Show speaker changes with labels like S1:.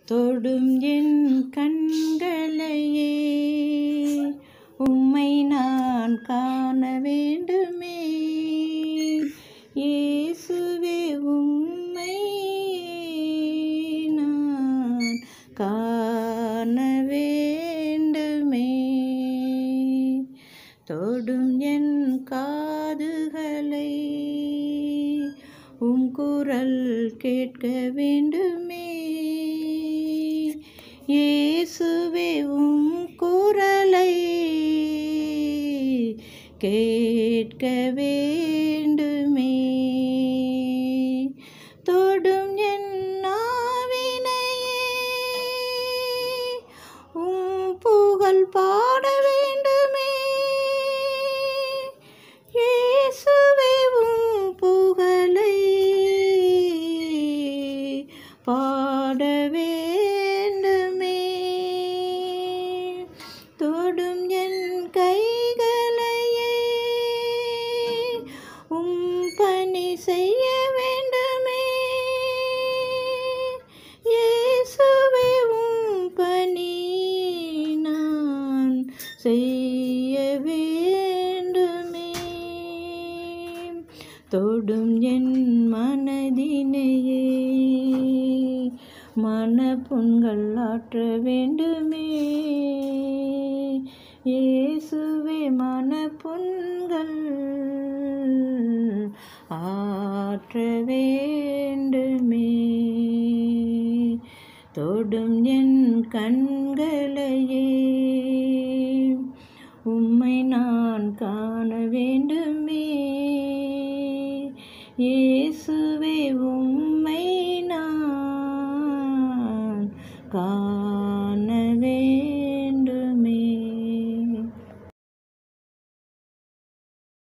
S1: தொடும் என் கண்களையே உம்மை நான் காண வேண்டுமே இயேசுவே உம்மை நான் காண வேண்டுமே தொடும் என் காதுகளை உம் குரல் கேட்க வேண்டுமே இயேசுவே உம் குரலை கேட்க வேண்டுமே தொடும் என் நாவினையே உம் புகழ் பாட வேண்டுமே இயேசுவே உம் புகழை பாட வேண்டுமே தொடும் என் கைகளையே உம் பணி செய்ய வேண்டுமே இயேசுவே உம் பணி நான் செய்ய வேண்டுமே தொடும் என் மனதினையே மனப்புண்கள் ஆற்ற வேண்டுமே இயேசுவே மனப்புண்கள் ஆற்ற வேண்டுமே தொடும் என் கண்களையே உம்மை நான் காண வேண்டுமே இயேசுவே உம்மை நான் காண வேண்டும்